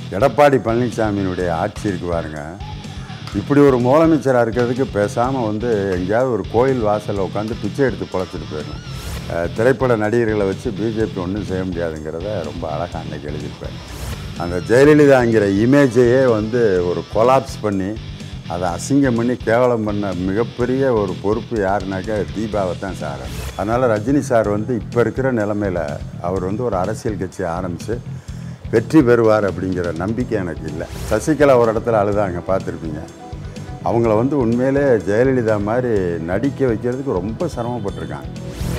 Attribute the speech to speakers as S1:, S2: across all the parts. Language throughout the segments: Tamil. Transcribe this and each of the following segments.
S1: எடப்பாடி பழனிசாமியினுடைய ஆட்சி இருக்கு பாருங்க இப்படி ஒரு முதலமைச்சராக இருக்கிறதுக்கு பேசாமல் வந்து எங்கேயாவது ஒரு கோயில் வாசலில் உட்காந்து பிச்சை எடுத்து பொழைச்சிட்டு போயிடணும் அஹ் திரைப்பட நடிகர்களை வச்சு பிஜேபி ஒன்றும் செய்ய முடியாதுங்கிறத ரொம்ப அழகாக அன்னைக்கு எழுதியிருப்பார் அந்த ஜெயலலிதாங்கிற இமேஜையே வந்து ஒரு கொலாப்ஸ் பண்ணி அதை அசிங்கம் பண்ணி கேவலம் பண்ண மிகப்பெரிய ஒரு பொறுப்பு யாருனாக்கா தீபாவை தான் சார் அதனால் ரஜினி சார் வந்து இப்போ இருக்கிற நிலமையில் அவர் வந்து ஒரு அரசியல் கட்சி ஆரம்பித்து வெற்றி பெறுவார் அப்படிங்கிற நம்பிக்கை எனக்கு இல்லை சசிகலா ஒரு இடத்துல அழுதாங்க பார்த்துருப்பீங்க அவங்கள வந்து உண்மையிலே ஜெயலலிதா மாதிரி நடிக்க வைக்கிறதுக்கு ரொம்ப சிரமப்பட்டிருக்காங்க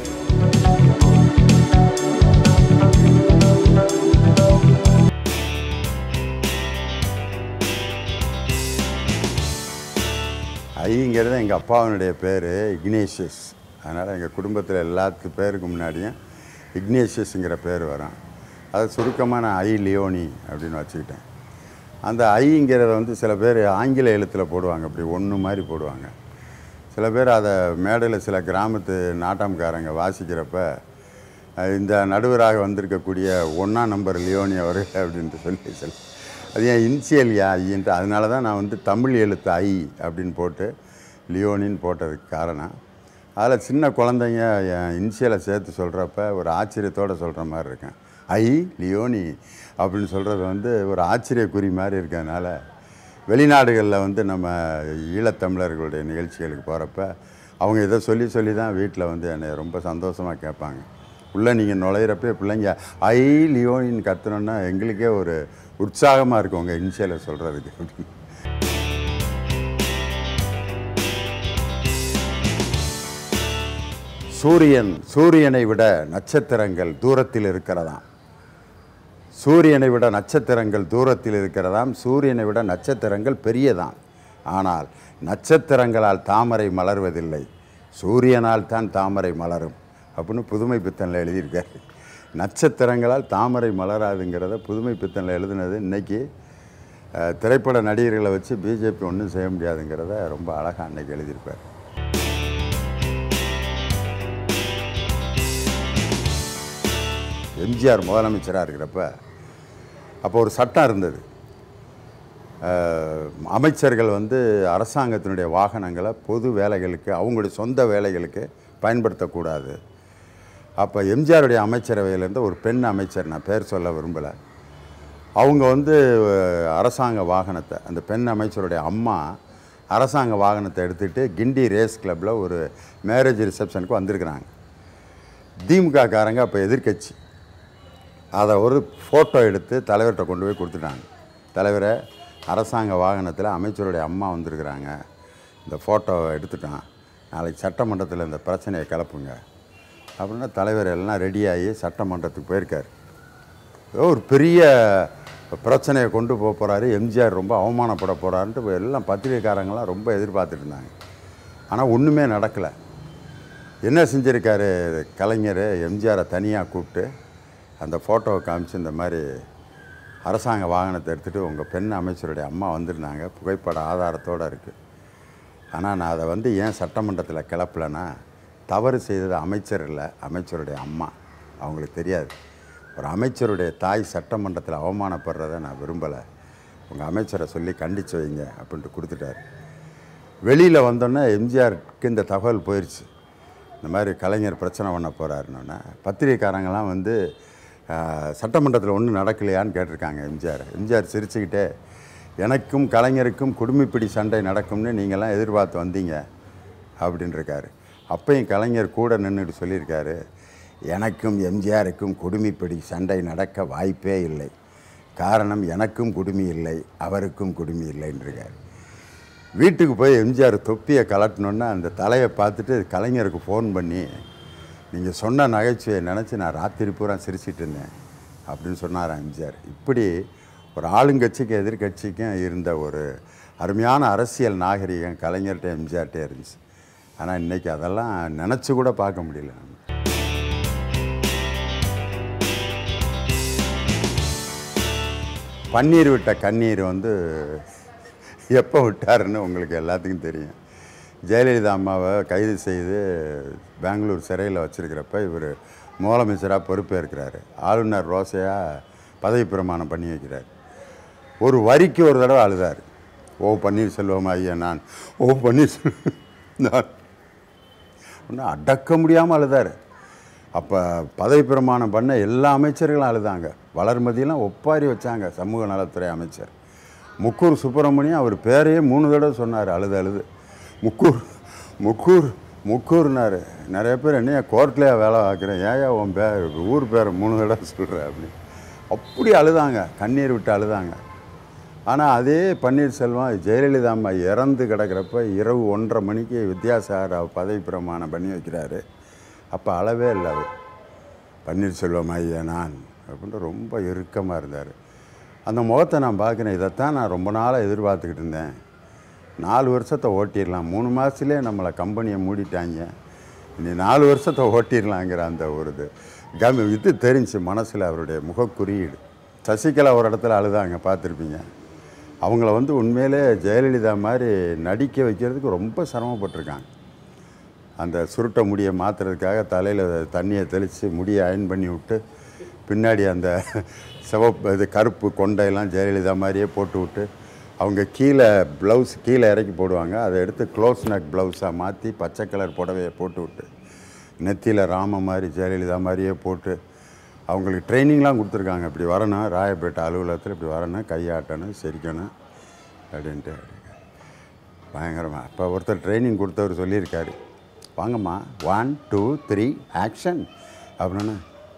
S1: ஐங்கிறது எங்கள் அப்பாவினுடைய பேர் இக்னேஷியஸ் அதனால் எங்கள் குடும்பத்தில் எல்லாத்து பேருக்கு முன்னாடியும் இக்னேஷியஸுங்கிற பேர் வரும் அதை சுருக்கமாக நான் ஐ லியோனி அப்படின்னு வச்சுக்கிட்டேன் அந்த ஐங்கிறத வந்து சில பேர் ஆங்கில எழுத்தில் போடுவாங்க அப்படி ஒன்று மாதிரி போடுவாங்க சில பேர் அதை மேடையில் சில கிராமத்து நாட்டாம்காரங்க வாசிக்கிறப்ப அஹ், இந்த நடுவராக வந்திருக்கக்கூடிய ஒன்றாம் நம்பர் லியோனி அவர்கள் அப்படின்ட்டு சொல்லி சொல்லி அது என் இன்சியல் யா ஐன்ட்டு அதனால தான் நான் வந்து தமிழ் எழுத்து ஐ அப்படின்னு போட்டு லியோனின்னு போட்டதுக்கு காரணம் அதில் சின்ன குழந்தைங்க என் இன்சியலை சேர்த்து சொல்கிறப்ப ஒரு ஆச்சரியத்தோடு சொல்கிற மாதிரி இருக்கேன் ஐ லியோனி அப்படின்னு சொல்கிறது வந்து ஒரு ஆச்சரியக்குறி மாதிரி இருக்கிறதுனால வெளிநாடுகளில் வந்து நம்ம ஈழத்தமிழர்களுடைய நிகழ்ச்சிகளுக்கு போகிறப்ப அவங்க இதை சொல்லி சொல்லி தான் வீட்டில் வந்து என்னை ரொம்ப சந்தோஷமாக கேட்பாங்க உள்ளே நீங்கள் நுழையிறப்ப பிள்ளைங்க ஐ லியோனின்னு கத்துனோன்னா எங்களுக்கே ஒரு உற்சாகமாக இருக்கும் உங்கள் இன்சியலை சொல்கிறதுக்கு அப்படின்னு சூரியன் சூரியனை விட நட்சத்திரங்கள் தூரத்தில் இருக்கிறதாம் சூரியனை விட நட்சத்திரங்கள் தூரத்தில் இருக்கிறதாம் சூரியனை விட நட்சத்திரங்கள் பெரியதாம் ஆனால் நட்சத்திரங்களால் தாமரை மலர்வதில்லை சூரியனால் தான் தாமரை மலரும் அப்படின்னு புதுமை பித்தனில் எழுதியிருக்காரு நட்சத்திரங்களால் தாமரை மலராதுங்கிறத புதுமை பித்தனில் எழுதுனது இன்னைக்கு அஹ், திரைப்பட நடிகர்களை வச்சு பிஜேபி ஒன்றும் செய்ய முடியாதுங்கிறத ரொம்ப அழகாக அன்னைக்கு எழுதியிருப்பார் எம்ஜிஆர் முதலமைச்சராக இருக்கிறப்ப அப்போ ஒரு சட்டம் இருந்தது அஹ், அமைச்சர்கள் வந்து அரசாங்கத்தினுடைய வாகனங்களை பொது வேலைகளுக்கு அவங்களுடைய சொந்த வேலைகளுக்கு பயன்படுத்தக்கூடாது அப்போ எம்ஜிஆருடைய அமைச்சரவையிலேருந்து ஒரு பெண் அமைச்சர் நான் பேர் சொல்ல விரும்பலை அவங்க வந்து அஹ், அரசாங்க வாகனத்தை அந்த பெண் அமைச்சருடைய அம்மா அரசாங்க வாகனத்தை எடுத்துகிட்டு கிண்டி ரேஸ் கிளப்பில் ஒரு மேரேஜ் ரிசப்ஷனுக்கு வந்திருக்கிறாங்க திமுக காரங்க அப்போ எதிர்க்கட்சி அதை ஒரு ஃபோட்டோ எடுத்து தலைவர்கிட்ட கொண்டு போய் கொடுத்துட்டாங்க தலைவரை அரசாங்க வாகனத்தில் அமைச்சருடைய அம்மா வந்திருக்கிறாங்க இந்த ஃபோட்டோவை எடுத்துட்டான் நாளைக்கு சட்டமன்றத்தில் இந்த பிரச்சனையை கிளப்புங்க அப்படின்னா தலைவர் எல்லாம் ரெடியாகி சட்டமன்றத்துக்கு போயிருக்கார் ஏதோ ஒரு பெரிய பிரச்சனையை கொண்டு போக போகிறாரு எம்ஜிஆர் ரொம்ப அவமானப்பட போகிறாருன்ட்டு எல்லாம் பத்திரிகைக்காரங்களாம் ரொம்ப எதிர்பார்த்துட்டு இருந்தாங்க ஆனால் ஒன்றுமே நடக்கலை என்ன செஞ்சுருக்காரு கலைஞர் எம்ஜிஆரை தனியாக கூப்பிட்டு அந்த ஃபோட்டோவை காமிச்சு இந்த மாதிரி அரசாங்க வாகனத்தை எடுத்துகிட்டு உங்கள் பெண் அமைச்சருடைய அம்மா வந்திருந்தாங்க புகைப்பட ஆதாரத்தோடு இருக்குது ஆனால் நான் அதை வந்து ஏன் சட்டமன்றத்தில் கிளப்பலைன்னா தவறு செய்தது அமைச்சர் இல்லை அமைச்சருடைய அம்மா அவங்களுக்கு தெரியாது ஒரு அமைச்சருடைய தாய் சட்டமன்றத்தில் அவமானப்படுறதை நான் விரும்பலை உங்கள் அமைச்சரை சொல்லி கண்டித்து வைங்க அப்படின்ட்டு கொடுத்துட்டாரு வெளியில் வந்தோன்னே எம்ஜிஆருக்கு இந்த தகவல் போயிடுச்சு இந்த மாதிரி கலைஞர் பிரச்சனை பண்ண போகிறாருன்னொன்னே பத்திரிகைக்காரங்கெல்லாம் வந்து சட்டமன்றத்தில் ஒன்றும் நடக்கலையான்னு கேட்டிருக்காங்க எம்ஜிஆர் எம்ஜிஆர் சிரிச்சுக்கிட்டே எனக்கும் கலைஞருக்கும் குடுமிப்பிடி சண்டை நடக்கும்னு நீங்கள்லாம் எதிர்பார்த்து வந்தீங்க அப்படின்னு இருக்காரு அப்பையும் கலைஞர் கூட நின்றுட்டு சொல்லியிருக்காரு எனக்கும் எம்ஜிஆருக்கும் குடுமிப்பிடி சண்டை நடக்க வாய்ப்பே இல்லை காரணம் எனக்கும் குடுமி இல்லை அவருக்கும் குடுமி இல்லைன்றிருக்காரு வீட்டுக்கு போய் எம்ஜிஆர் தொப்பியை கலட்டினோன்னே அந்த தலையை பார்த்துட்டு கலைஞருக்கு ஃபோன் பண்ணி நீங்கள் சொன்ன நகைச்சுவையை நினச்சி நான் ராத்திரி பூரா சிரிச்சிட்டு இருந்தேன் அப்படின்னு சொன்னாராம் எம்ஜிஆர் இப்படி ஒரு ஆளுங்கட்சிக்கும் எதிர்க்கட்சிக்கும் இருந்த ஒரு அருமையான அரசியல் நாகரிகம் கலைஞர்கிட்ட எம்ஜிஆர்கிட்டே இருந்துச்சு ஆனால் இன்றைக்கி அதெல்லாம் நினச்சி கூட பார்க்க முடியல நம்ம பன்னீர் விட்ட கண்ணீர் வந்து எப்போ விட்டாருன்னு உங்களுக்கு எல்லாத்துக்கும் தெரியும் ஜெயலலிதா அம்மாவை கைது செய்து பெங்களூர் சிறையில் வச்சிருக்கிறப்ப இவர் முதலமைச்சராக பொறுப்பேற்கிறாரு ஆளுநர் ரோசையாக பதவி பிரமாணம் பண்ணி வைக்கிறார் ஒரு வரிக்கு ஒரு தடவை அழுதார் ஓ பன்னீர்செல்வம் ஐயா நான் ஓ பன்னீர்செல்வம் நான் ஒன்றும் அடக்க முடியாமல் அழுதார் அப்போ பதவி பிரமாணம் பண்ண எல்லா அமைச்சர்களும் அழுதாங்க வளர்மதியெல்லாம் ஒப்பாரி வச்சாங்க சமூக நலத்துறை அமைச்சர் முக்கூர் சுப்பிரமணியம் அவர் பேரையே மூணு தடவை சொன்னார் அழுது அழுது முக்கூர் முக்கூர் முக்கூர்னாரு நிறைய பேர் என்னையா கோர்ட்லேயே வேலை பார்க்குறேன் ஏயா உன் பேர் ஊர் பேரை மூணு தடவை சொல்கிற அப்படின்னு அப்படி அழுதாங்க கண்ணீர் விட்டு அழுதாங்க ஆனால் அதே பன்னீர்செல்வம் ஜெயலலிதா அம்மா இறந்து கிடக்கிறப்ப இரவு ஒன்றரை மணிக்கு வித்யாசாகர் ராவ் பதவி பிரமாணம் பண்ணி வைக்கிறாரு அப்போ அளவே இல்லை அவர் பன்னீர்செல்வம் ஐயா நான் அப்படின்ட்டு ரொம்ப இறுக்கமாக இருந்தார் அந்த முகத்தை நான் பார்க்குறேன் இதைத்தான் நான் ரொம்ப நாளாக எதிர்பார்த்துக்கிட்டு இருந்தேன் நாலு வருஷத்தை ஓட்டிடலாம் மூணு மாதத்துலேயே நம்மளை கம்பெனியை மூடிட்டாங்க இனி நாலு வருஷத்தை ஓட்டிடலாங்கிற அந்த ஒரு இது கம் இது தெரிஞ்சு மனசில் அவருடைய முகக்குறியீடு சசிகலா ஒரு இடத்துல அழுதாங்க பார்த்துருப்பீங்க அவங்கள வந்து உண்மையிலே ஜெயலலிதா மாதிரி நடிக்க வைக்கிறதுக்கு ரொம்ப சிரமப்பட்டிருக்காங்க அந்த சுருட்ட முடியை மாற்றுறதுக்காக தலையில் தண்ணியை தெளித்து முடியை அயன் பண்ணி விட்டு பின்னாடி அந்த சிவப்பு இது கருப்பு கொண்டையெல்லாம் ஜெயலலிதா மாதிரியே போட்டு விட்டு அவங்க கீழே ப்ளவுஸ் கீழே இறக்கி போடுவாங்க அதை எடுத்து க்ளோஸ் நெக் ப்ளவுஸாக மாற்றி பச்சை கலர் புடவையை போட்டு விட்டு நெத்தியில் ராம மாதிரி ஜெயலலிதா மாதிரியே போட்டு அவங்களுக்கு ட்ரைனிங்லாம் கொடுத்துருக்காங்க இப்படி வரணும் ராயப்பேட்டை அலுவலகத்தில் இப்படி வரணும் கையாட்டணும் சிரிக்கணும் அப்படின்ட்டு பயங்கரமாக இப்போ ஒருத்தர் ட்ரைனிங் கொடுத்தவர் சொல்லியிருக்காரு வாங்கம்மா ஒன் டூ த்ரீ ஆக்ஷன் அப்படின்னு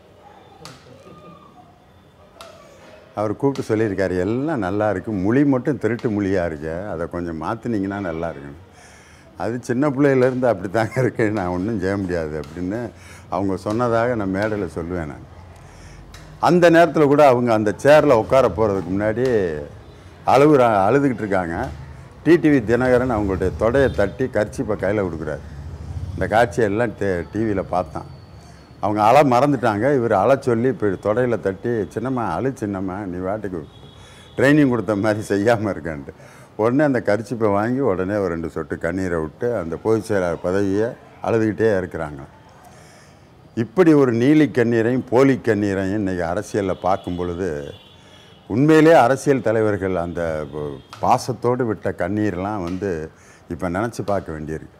S1: அவர் கூப்பிட்டு சொல்லியிருக்காரு எல்லாம் நல்லா இருக்குது மொழி மட்டும் திருட்டு மொழியாக இருக்கு அதை கொஞ்சம் மாற்றினீங்கன்னா நல்லா இருக்கும் அது சின்ன பிள்ளையிலேருந்து அப்படி தாங்க இருக்கு நான் ஒன்றும் செய்ய முடியாது அப்படின்னு அவங்க சொன்னதாக நான் மேடையில் சொல்லுவேன் நான் அந்த நேரத்தில் கூட அவங்க அந்த சேரில் உட்கார போகிறதுக்கு முன்னாடி அழுகுறா அழுதுகிட்டு இருக்காங்க டிடிவி தினகரன் அவங்களுடைய தொடையை தட்டி கர்ச்சிப்பை கையில் கொடுக்குறாரு இந்த காட்சியெல்லாம் டிவியில் பார்த்தான் அவங்க அழ மறந்துட்டாங்க இவர் அழ சொல்லி இப்போ தொடையில் தட்டி சின்னம்மா அழு சின்னம்மா நீ வாட்டுக்கு ட்ரைனிங் கொடுத்த மாதிரி செய்யாமல் இருக்கேன்ட்டு உடனே அந்த கரிச்சிப்பை வாங்கி உடனே ஒரு ரெண்டு சொட்டு கண்ணீரை விட்டு அந்த பொதுச் செயலாளர் பதவியை அழுதுகிட்டே இருக்கிறாங்க இப்படி ஒரு நீலி கண்ணீரையும் போலி கண்ணீரையும் இன்றைக்கி அரசியலில் பார்க்கும் பொழுது உண்மையிலே அரசியல் தலைவர்கள் அந்த ப- பாசத்தோடு விட்ட கண்ணீர்லாம் வந்து இப்போ நினச்சி பார்க்க வேண்டியிருக்கு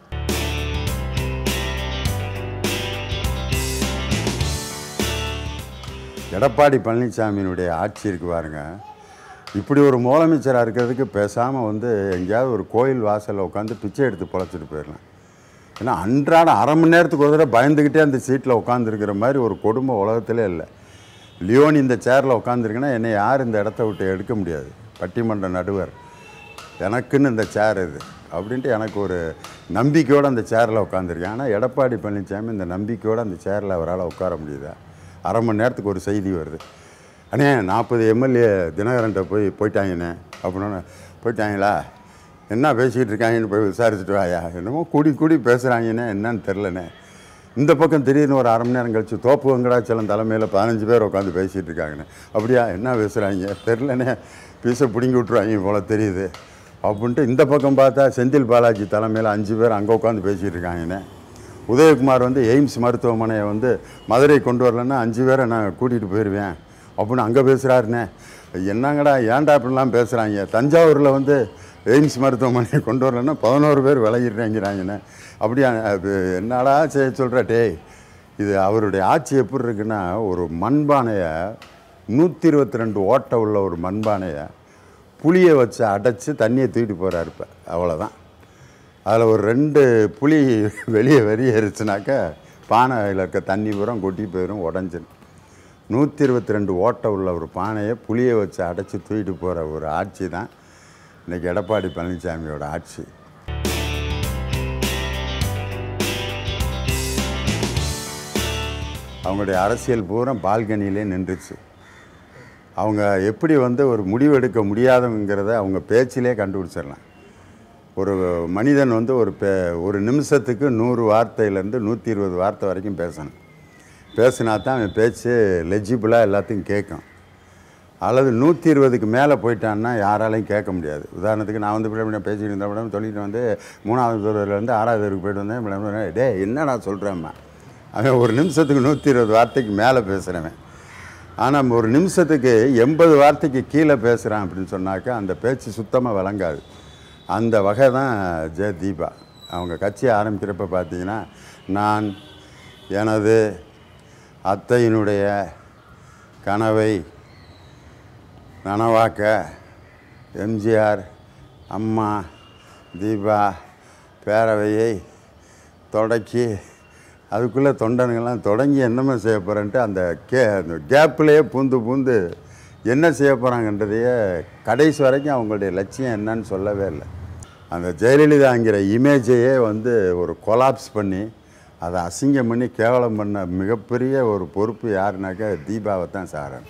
S1: எடப்பாடி பழனிசாமியினுடைய ஆட்சி இருக்கு பாருங்க இப்படி ஒரு முதலமைச்சராக இருக்கிறதுக்கு பேசாமல் வந்து எங்கேயாவது ஒரு கோயில் வாசலில் உட்காந்து பிச்சை எடுத்து பொழைச்சிட்டு போயிடலாம் ஏன்னா அன்றாட அரை மணி நேரத்துக்கு ஒரு தடவை பயந்துக்கிட்டே அந்த சீட்டில் உட்காந்துருக்கிற மாதிரி ஒரு கொடுமை உலகத்திலே இல்லை லியோன் இந்த சேரில் உட்காந்துருக்குன்னா என்னை யார் இந்த இடத்த விட்டு எடுக்க முடியாது பட்டிமன்ற நடுவர் எனக்குன்னு இந்த சேர் இது அப்படின்ட்டு எனக்கு ஒரு நம்பிக்கையோடு அந்த சேரில் உட்காந்துருக்கேன் ஆனால் எடப்பாடி பழனிசாமி இந்த நம்பிக்கையோடு அந்த சேரில் அவரால் உட்கார முடியுதா அரை மணி நேரத்துக்கு ஒரு செய்தி வருது அண்ணே நாற்பது எம்எல்ஏ தினகரன்ட்ட போய் போயிட்டாங்கண்ணே அப்படின்னு போயிட்டாங்களா என்ன பேசிக்கிட்டு இருக்காங்கன்னு போய் விசாரிச்சுட்டு வாயா என்னமோ கூடி கூடி பேசுகிறாங்கண்ணே என்னன்னு தெரிலண்ணே இந்த பக்கம் திடீர்னு ஒரு அரை மணி நேரம் கழிச்சு தோப்பு வெங்கடாச்சலம் தலைமையில் பதினஞ்சு பேர் உட்காந்து பேசிகிட்டு இருக்காங்கண்ணே அப்படியா என்ன பேசுகிறாங்க தெரிலண்ணே பீஸை பிடுங்கி விட்ருவாங்க போல தெரியுது அப்படின்ட்டு இந்த பக்கம் பார்த்தா செந்தில் பாலாஜி தலைமையில் அஞ்சு பேர் அங்கே உட்காந்து பேசிகிட்டு இருக்காங்கண்ணே உதயகுமார் வந்து எய்ம்ஸ் மருத்துவமனையை வந்து மதுரை கொண்டு வரலன்னா அஞ்சு பேரை நான் கூட்டிகிட்டு போயிடுவேன் அப்படின்னு அங்கே பேசுகிறாருண்ணே என்னங்கடா ஏன்டா இப்படிலாம் பேசுகிறாங்க தஞ்சாவூரில் வந்து எய்ம்ஸ் மருத்துவமனையை கொண்டு வரலன்னா பதினோரு பேர் விலகிடுறேங்கிறாங்கண்ணே அப்படியா அது என்னடா செய்ய சொல்கிற டேய் இது அவருடைய ஆட்சி எப்படி இருக்குன்னா ஒரு மண்பானையை நூற்றி இருபத்தி ரெண்டு ஓட்டை உள்ள ஒரு மண்பானையை புளியை வச்சு அடைச்சி தண்ணியை தூக்கிட்டு போகிறாரு இப்போ அவ்வளோதான் அதில் ஒரு ரெண்டு புளி வெளியே வெளியேறுச்சுனாக்கா பானையில் இருக்க தண்ணி பூரா கொட்டி போயிடும் உடஞ்சிடும் நூற்றி இருபத்தி ரெண்டு ஓட்டை உள்ள ஒரு பானையை புளியை வச்சு அடைச்சி தூக்கிட்டு போகிற ஒரு ஆட்சி தான் இன்றைக்கி எடப்பாடி பழனிசாமியோட ஆட்சி அவங்களுடைய அரசியல் பூரா பால்கனியிலே நின்றுச்சு அவங்க எப்படி வந்து ஒரு முடிவெடுக்க முடியாதவங்கிறத அவங்க பேச்சிலே கண்டுபிடிச்சிடலாம் ஒரு மனிதன் வந்து ஒரு பே ஒரு நிமிஷத்துக்கு நூறு வார்த்தையிலேருந்து நூற்றி இருபது வார்த்தை வரைக்கும் பேசணும் பேசினா தான் அவன் பேச்சு லெஜிபிளாக எல்லாத்தையும் கேட்கும் அல்லது நூற்றி இருபதுக்கு மேலே போயிட்டான்னா யாராலையும் கேட்க முடியாது உதாரணத்துக்கு நான் வந்து இப்படி இப்படி பேசிட்டு இருந்த மேடம் சொல்லிட்டு வந்து மூணாவது தெருவுலேருந்து ஆறாவது தெருவுக்கு போயிட்டு வந்தேன் மேடம் டே என்னடா சொல்கிறேம்மா அவன் ஒரு நிமிஷத்துக்கு நூற்றி இருபது வார்த்தைக்கு மேலே பேசுகிறவன் ஆனால் ஒரு நிமிஷத்துக்கு எண்பது வார்த்தைக்கு கீழே பேசுகிறான் அப்படின்னு சொன்னாக்கா அந்த பேச்சு சுத்தமாக விளங்காது அந்த வகை தான் ஜெய தீபா அவங்க கட்சி ஆரம்பிக்கிறப்ப பார்த்தீங்கன்னா நான் எனது அத்தையினுடைய கனவை நனவாக்க எம்ஜிஆர் அம்மா தீபா பேரவையை தொடக்கி அதுக்குள்ளே தொண்டனுங்கெல்லாம் தொடங்கி என்னமே செய்ய போகிறேன்ட்டு அந்த கே அந்த கேப்லேயே பூந்து பூந்து என்ன செய்ய போகிறாங்கன்றதையே கடைசி வரைக்கும் அவங்களுடைய லட்சியம் என்னன்னு சொல்லவே இல்லை அந்த ஜெயலலிதாங்கிற இமேஜையே வந்து ஒரு கொலாப்ஸ் பண்ணி அதை அசிங்கம் பண்ணி கேவலம் பண்ண மிகப்பெரிய ஒரு பொறுப்பு யாருனாக்கா தீபாவை தான் சாரன்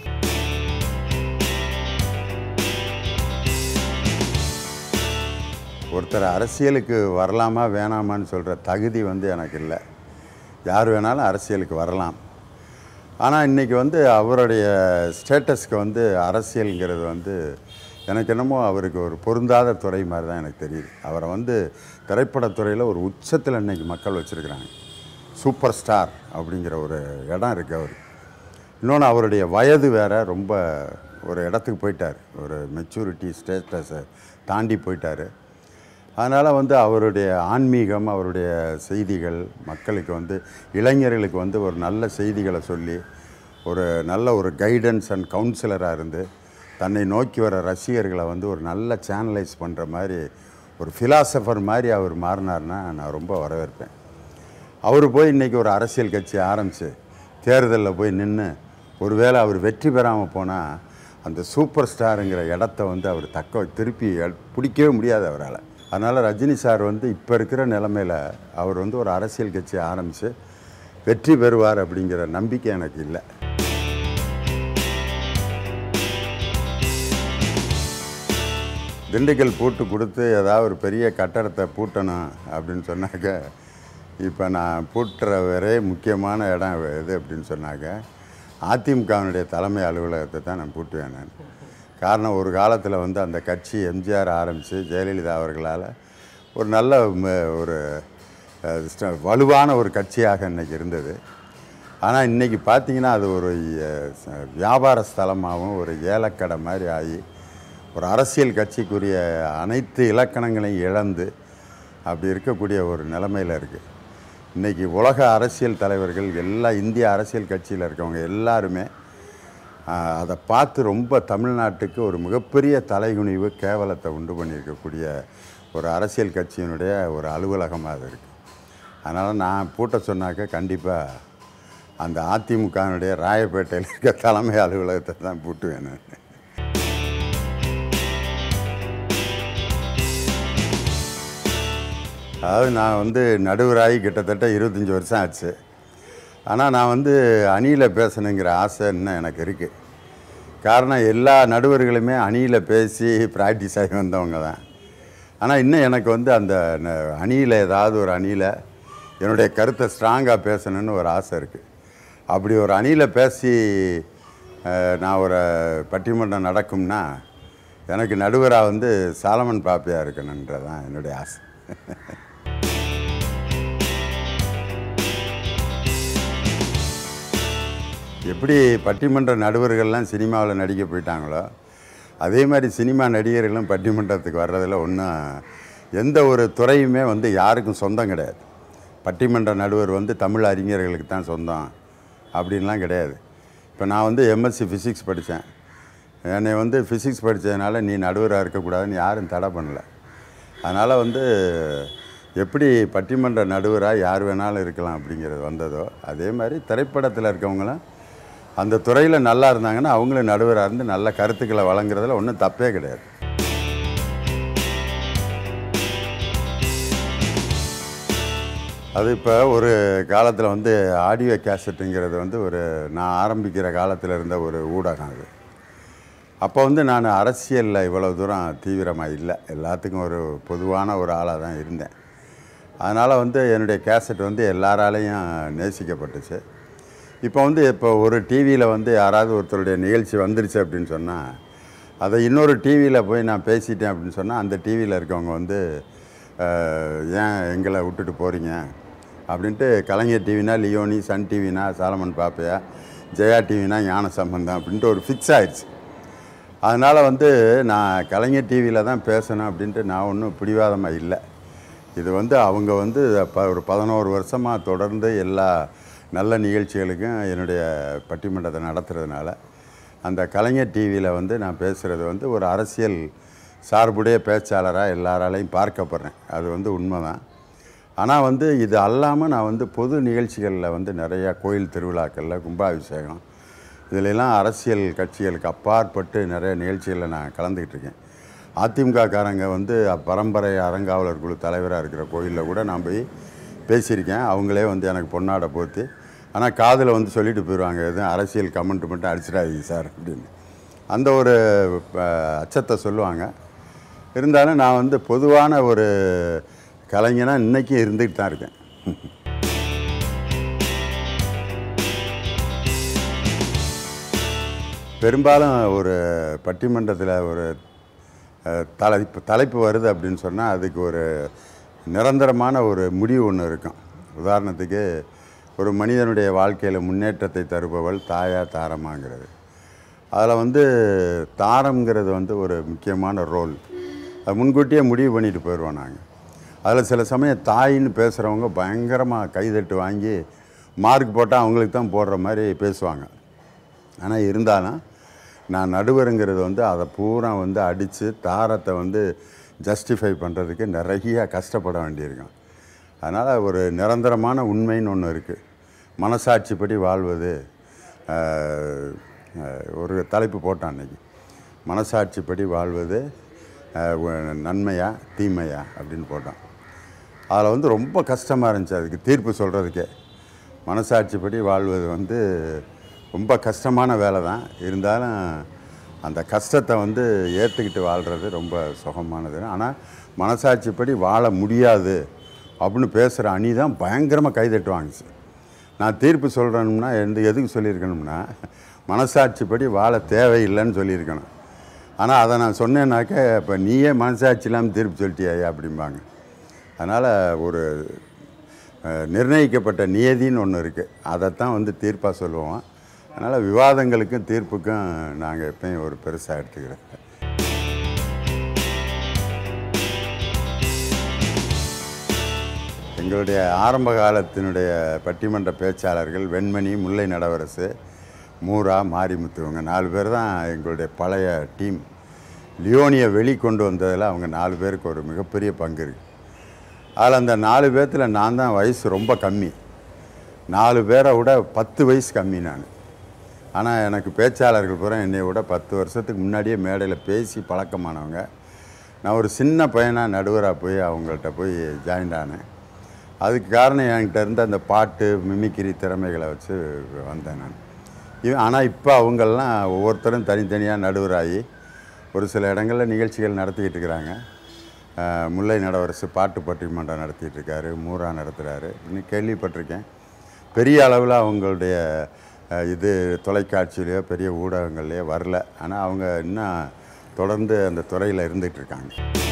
S1: ஒருத்தர் அரசியலுக்கு வரலாமா வேணாமான்னு சொல்கிற தகுதி வந்து எனக்கு இல்லை யார் வேணாலும் அரசியலுக்கு வரலாம் ஆனால் இன்றைக்கி வந்து அவருடைய ஸ்டேட்டஸ்க்கு வந்து அரசியலுங்கிறது வந்து எனக்கு என்னமோ அவருக்கு ஒரு பொருந்தாத துறை மாதிரி தான் எனக்கு தெரியுது அவரை வந்து திரைப்படத்துறையில் ஒரு உச்சத்தில் இன்னைக்கு மக்கள் வச்சுருக்கிறாங்க சூப்பர் ஸ்டார் அப்படிங்கிற ஒரு இடம் இருக்குது அவர் இன்னொன்று அவருடைய வயது வேற ரொம்ப ஒரு இடத்துக்கு போயிட்டார் ஒரு மெச்சூரிட்டி ஸ்டேட்டஸை தாண்டி போயிட்டார் அதனால் வந்து அவருடைய ஆன்மீகம் அவருடைய செய்திகள் மக்களுக்கு வந்து இளைஞர்களுக்கு வந்து ஒரு நல்ல செய்திகளை சொல்லி ஒரு நல்ல ஒரு கைடன்ஸ் அண்ட் கவுன்சிலராக இருந்து தன்னை நோக்கி வர ரசிகர்களை வந்து ஒரு நல்ல சேனலைஸ் பண்ணுற மாதிரி ஒரு ஃபிலாசபர் மாதிரி அவர் மாறினார்னா நான் ரொம்ப வரவேற்பேன் அவர் போய் இன்றைக்கி ஒரு அரசியல் கட்சி ஆரம்பித்து தேர்தலில் போய் நின்று ஒருவேளை அவர் வெற்றி பெறாமல் போனால் அந்த சூப்பர் ஸ்டாருங்கிற இடத்த வந்து அவர் தக்க திருப்பி எ- பிடிக்கவே முடியாது அவரால் அதனால் ரஜினி சார் வந்து இப்போ இருக்கிற நிலமையில் அவர் வந்து ஒரு அரசியல் கட்சி ஆரம்பித்து வெற்றி பெறுவார் அப்படிங்கிற நம்பிக்கை எனக்கு இல்லை திண்டுக்கல் பூட்டு கொடுத்து ஏதாவது ஒரு பெரிய கட்டடத்தை பூட்டணும் அப்படின்னு சொன்னாக்க இப்போ நான் பூட்டுற ஒரே முக்கியமான இடம் எது அப்படின்னு சொன்னாக்க அதிமுகவினுடைய தலைமை அலுவலகத்தை தான் நான் பூட்டுவேன் நான் காரணம் ஒரு காலத்தில் வந்து அந்த கட்சி எம்ஜிஆர் ஆரம்பித்து ஜெயலலிதா அவர்களால் ஒரு நல்ல ம- ஒரு அஹ், ஸ்ட- வலுவான ஒரு கட்சியாக இன்னைக்கு இருந்தது ஆனால் இன்றைக்கி பார்த்தீங்கன்னா அது ஒரு அஹ், ச- வியாபார ஸ்தலமாகவும் ஒரு ஏலக்கடை மாதிரி ஆகி ஒரு அரசியல் கட்சிக்குரிய அனைத்து இலக்கணங்களையும் இழந்து அப்படி இருக்கக்கூடிய ஒரு நிலைமையில் இருக்குது இன்றைக்கி உலக அரசியல் தலைவர்கள் எல்லா இந்திய அரசியல் கட்சியில் இருக்கவங்க எல்லாருமே ஆஹ், அதை பார்த்து ரொம்ப தமிழ்நாட்டுக்கு ஒரு மிகப்பெரிய தலைகுனிவு கேவலத்தை உண்டு பண்ணியிருக்கக்கூடிய ஒரு அரசியல் கட்சியினுடைய ஒரு அலுவலகமாக அது இருக்குது அதனால் நான் பூட்ட சொன்னாக்க கண்டிப்பாக அந்த அதிமுகவினுடைய ராயப்பேட்டையில் இருக்க தலைமை அலுவலகத்தை தான் பூட்டுவேன் நான் அதாவது நான் வந்து நடுவராகி கிட்டத்தட்ட இருபத்தஞ்சி வருஷம் ஆச்சு ஆனால் நான் வந்து அணியில் பேசணுங்கிற ஆசை இன்னும் எனக்கு இருக்குது காரணம் எல்லா நடுவர்களுமே அணியில் பேசி ப்ராக்டிஸ் ஆகி வந்தவங்க தான் ஆனால் இன்னும் எனக்கு வந்து அந்த அணியில் ஏதாவது ஒரு அணியில் என்னுடைய கருத்தை ஸ்ட்ராங்காக பேசணும்னு ஒரு ஆசை இருக்குது அப்படி ஒரு அணியில் பேசி அஹ், நான் ஒரு பட்டிமன்றம் நடக்கும்னா எனக்கு நடுவராக வந்து சாலமன் பாப்பியா இருக்கணுன்றது தான் என்னுடைய ஆசை எப்படி பட்டிமன்ற நடுவர்கள்லாம் சினிமாவில் நடிக்க போயிட்டாங்களோ அதே மாதிரி சினிமா நடிகர்களும் பட்டிமன்றத்துக்கு வர்றதில் ஒன்றும் எந்த ஒரு துறையுமே வந்து யாருக்கும் சொந்தம் கிடையாது பட்டிமன்ற நடுவர் வந்து தமிழ் அறிஞர்களுக்கு தான் சொந்தம் அப்படின்லாம் கிடையாது இப்போ நான் வந்து எம்எஸ்சி ஃபிசிக்ஸ் படித்தேன் என்னை வந்து ஃபிசிக்ஸ் படித்ததுனால நீ நடுவராக இருக்கக்கூடாதுன்னு யாரும் தடை பண்ணல அதனால் வந்து எப்படி பட்டிமன்ற நடுவராக யார் வேணாலும் இருக்கலாம் அப்படிங்கிறது வந்ததோ அதே மாதிரி திரைப்படத்தில் இருக்கவங்களும் அந்த துறையில் நல்லா இருந்தாங்கன்னா அவங்களும் நடுவராக இருந்து நல்ல கருத்துக்களை வழங்குறதுல ஒன்றும் தப்பே கிடையாது அது இப்போ ஒரு காலத்தில் வந்து ஆடியோ கேசட்டுங்கிறது வந்து ஒரு நான் ஆரம்பிக்கிற காலத்தில் இருந்த ஒரு ஊடகம் அது அப்போ வந்து நான் அரசியலில் இவ்வளோ தூரம் தீவிரமாக இல்லை எல்லாத்துக்கும் ஒரு பொதுவான ஒரு ஆளாக தான் இருந்தேன் அதனால் வந்து என்னுடைய கேசட் வந்து எல்லாராலையும் நேசிக்கப்பட்டுச்சு இப்போ வந்து இப்போ ஒரு டிவியில் வந்து யாராவது ஒருத்தருடைய நிகழ்ச்சி வந்துருச்சு அப்படின்னு சொன்னால் அதை இன்னொரு டிவியில் போய் நான் பேசிட்டேன் அப்படின்னு சொன்னால் அந்த டிவியில் இருக்கவங்க வந்து அஹ், ஏன் எங்களை விட்டுட்டு போகிறீங்க அப்படின்ட்டு கலைஞர் டிவினா லியோனி சன் டிவினா சாலமன் பாப்பையா ஜெயா டிவினா ஞான சம்பந்தம் அப்படின்ட்டு ஒரு ஃபிக்ஸ் ஆயிடுச்சு அதனால் வந்து நான் கலைஞர் டிவியில் தான் பேசணும் அப்படின்ட்டு நான் ஒன்றும் பிடிவாதமாக இல்லை இது வந்து அவங்க வந்து ப ஒரு பதினோரு வருஷமாக தொடர்ந்து எல்லா நல்ல நிகழ்ச்சிகளுக்கும் என்னுடைய பட்டிமன்றத்தை நடத்துறதுனால அந்த கலைஞர் டிவியில் வந்து நான் பேசுகிறது வந்து ஒரு அரசியல் சார்புடைய பேச்சாளராக எல்லாராலையும் பார்க்கப்படுறேன் அது வந்து உண்மைதான் ஆனால் வந்து இது அல்லாமல் நான் வந்து பொது நிகழ்ச்சிகளில் வந்து நிறையா கோயில் திருவிழாக்களில் கும்பாபிஷேகம் இதிலெல்லாம் அரசியல் கட்சிகளுக்கு அப்பாற்பட்டு நிறைய நிகழ்ச்சிகளில் நான் கலந்துக்கிட்டு இருக்கேன் அதிமுக காரங்க வந்து பரம்பரை அறங்காவலர் குழு தலைவராக இருக்கிற கோயிலில் கூட நான் போய் பேசியிருக்கேன் அவங்களே வந்து எனக்கு பொன்னாடை போத்தி ஆனால் காதில் வந்து சொல்லிட்டு போயிடுவாங்க எதுவும் அரசியல் கமெண்ட் மட்டும் அடிச்சிடாதீங்க சார் அப்படின்னு அந்த ஒரு அஹ், அச்சத்தை சொல்லுவாங்க இருந்தாலும் நான் வந்து பொதுவான ஒரு கலைஞனாக இன்றைக்கும் இருந்துகிட்டு தான் இருக்கேன் பெரும்பாலும் ஒரு பட்டிமன்றத்தில் ஒரு அஹ், தலைப்பு தலைப்பு வருது அப்படின்னு சொன்னால் அதுக்கு ஒரு நிரந்தரமான ஒரு முடிவு ஒன்று இருக்கும் உதாரணத்துக்கு ஒரு மனிதனுடைய வாழ்க்கையில் முன்னேற்றத்தை தருபவள் தாயா தாரமாங்கிறது அதில் வந்து தாரம்ங்கிறது வந்து ஒரு முக்கியமான ரோல் அது முன்கூட்டியே முடிவு பண்ணிட்டு போயிடுவோம் நாங்கள் அதில் சில சமயம் தாயின்னு பேசுகிறவங்க பயங்கரமாக கைதட்டு வாங்கி மார்க் போட்டால் அவங்களுக்கு தான் போடுற மாதிரி பேசுவாங்க ஆனால் இருந்தாலும் நான் நடுவருங்கிறது வந்து அதை பூரா வந்து அடித்து தாரத்தை வந்து ஜஸ்டிஃபை பண்ணுறதுக்கு நிறைய கஷ்டப்பட வேண்டியிருக்கும் அதனால் ஒரு நிரந்தரமான உண்மைன்னு ஒன்று இருக்குது மனசாட்சிப்படி வாழ்வது ஆஹ், ஆஹ், ஒரு தலைப்பு போட்டான் அன்னைக்கு மனசாட்சிப்படி வாழ்வது ஆஹ், உ- நன்மையா தீமையா அப்படின்னு போட்டான் அதில் வந்து ரொம்ப கஷ்டமாக இருந்துச்சு அதுக்கு தீர்ப்பு சொல்கிறதுக்கே மனசாட்சிப்படி வாழ்வது வந்து ரொம்ப கஷ்டமான வேலை தான் இருந்தாலும் அந்த கஷ்டத்தை வந்து ஏற்றுக்கிட்டு வாழ்கிறது ரொம்ப சுகமானது ஆனால் மனசாட்சிப்படி வாழ முடியாது அப்படின்னு பேசுகிற அணி தான் பயங்கரமாக கைதட்டுவாங்க சார் நான் தீர்ப்பு சொல்கிறேன்னா எந்த எதுக்கு சொல்லியிருக்கணும்னா மனசாட்சிப்படி வாழ தேவையில்லைன்னு சொல்லியிருக்கணும் ஆனால் அதை நான் சொன்னேன்னாக்க இப்போ நீயே மனசாட்சி இல்லாமல் தீர்ப்பு சொல்லிட்டியா அப்படிம்பாங்க அதனால் ஒரு அஹ், நிர்ணயிக்கப்பட்ட நியதின்னு ஒன்று இருக்குது அதைத்தான் வந்து தீர்ப்பாக சொல்லுவோம் அதனால் விவாதங்களுக்கும் தீர்ப்புக்கும் நாங்கள் எப்பயும் ஒரு பெருசாக எடுத்துக்கிறேன் எங்களுடைய ஆரம்ப காலத்தினுடைய பட்டிமன்ற பேச்சாளர்கள் வெண்மணி முல்லை நடவரசு மூரா மாரிமுத்து இவங்க நாலு பேர் தான் எங்களுடைய பழைய டீம் லியோனியை வெளிக்கொண்டு வந்ததில் அவங்க நாலு பேருக்கு ஒரு மிகப்பெரிய பங்கு இருக்குது அதில் அந்த நாலு பேர்த்தில் நான் தான் வயசு ரொம்ப கம்மி நாலு பேரை விட பத்து வயசு கம்மி நான் ஆனால் எனக்கு பேச்சாளர்கள் பூரா என்னை விட பத்து வருஷத்துக்கு முன்னாடியே மேடையில் பேசி பழக்கமானவங்க நான் ஒரு சின்ன பையனாக நடுவராக போய் அவங்கள்ட்ட போய் ஜாயின்ட் ஆனேன் அதுக்கு காரணம் என்கிட்ட இருந்த அந்த பாட்டு மிமிக்கிரி திறமைகளை வச்சு வந்தேன் நான் இவ ஆனால் இப்போ அவங்கெல்லாம் ஒவ்வொருத்தரும் தனித்தனியாக நடுவராகி ஒரு சில இடங்களில் நிகழ்ச்சிகள் நடத்திக்கிட்டு இருக்கிறாங்க அஹ், முல்லை நடவரசு பாட்டு பட்டிமன்றம் நடத்திட்டு இருக்காரு மூரா நடத்துகிறாரு இன்னும் கேள்விப்பட்டிருக்கேன் பெரிய அளவில் அவங்களுடைய அஹ், இது தொலைக்காட்சியிலையோ பெரிய ஊடகங்கள்லையோ வரல ஆனால் அவங்க இன்னும் தொடர்ந்து அந்த துறையில் இருந்துகிட்டு இருக்காங்க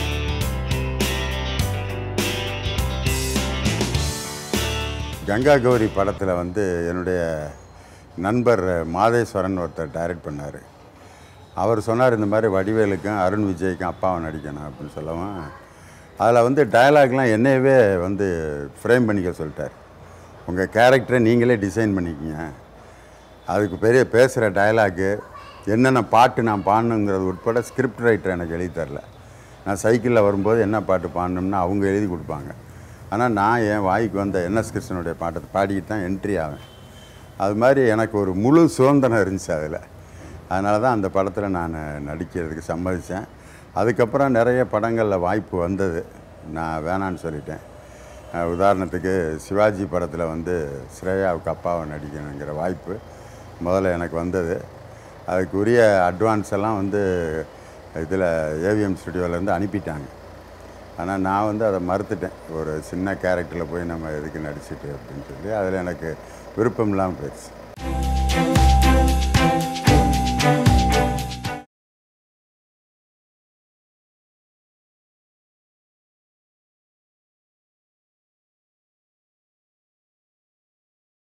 S1: கங்கா கௌரி படத்தில் வந்து என்னுடைய நண்பர் மாதேஸ்வரன் ஒருத்தர் டைரக்ட் பண்ணார் அவர் சொன்னார் இந்த மாதிரி வடிவேலுக்கும் அருண் விஜய்க்கும் அப்பாவை நடிக்கணும் அப்படின்னு சொல்லவும் அதில் வந்து டயலாக்லாம் என்னையவே வந்து ஃப்ரேம் பண்ணிக்க சொல்லிட்டார் உங்கள் கேரக்டரை நீங்களே டிசைன் பண்ணிக்கிங்க அதுக்கு பெரிய பேசுகிற டயலாக்கு என்னென்ன பாட்டு நான் பாடணுங்கிறது உட்பட ஸ்கிரிப்ட் ரைட்டர் எனக்கு எழுதி தரல நான் சைக்கிளில் வரும்போது என்ன பாட்டு பாடணும்னு அவங்க எழுதி கொடுப்பாங்க ஆனால் நான் என் வாய்க்கு வந்த என்எஸ் கிருஷ்ணனுடைய பாட்டை பாடிக்கிட்டு தான் என்ட்ரி ஆவேன் அது மாதிரி எனக்கு ஒரு முழு சுதந்திரம் இருந்துச்சு அதில் அதனால தான் அந்த படத்தில் நான் நடிக்கிறதுக்கு சம்மதித்தேன் அதுக்கப்புறம் நிறைய படங்களில் வாய்ப்பு வந்தது நான் வேணான்னு சொல்லிட்டேன் அஹ் உதாரணத்துக்கு சிவாஜி படத்தில் வந்து ஸ்ரேயாவுக்கு அப்பாவை நடிக்கணுங்கிற வாய்ப்பு முதல்ல எனக்கு வந்தது அதுக்குரிய அட்வான்ஸ் எல்லாம் வந்து இதில் ஏவிஎம் ஸ்டுடியோலேருந்து அனுப்பிட்டாங்க ஆனால் நான் வந்து அதை மறுத்துட்டேன் ஒரு சின்ன கேரக்டரில் போய் நம்ம எதுக்கு நடிச்சிட்டு அப்படின்னு சொல்லி அதில் எனக்கு விருப்பம் இல்லாமல் போயிடுச்சு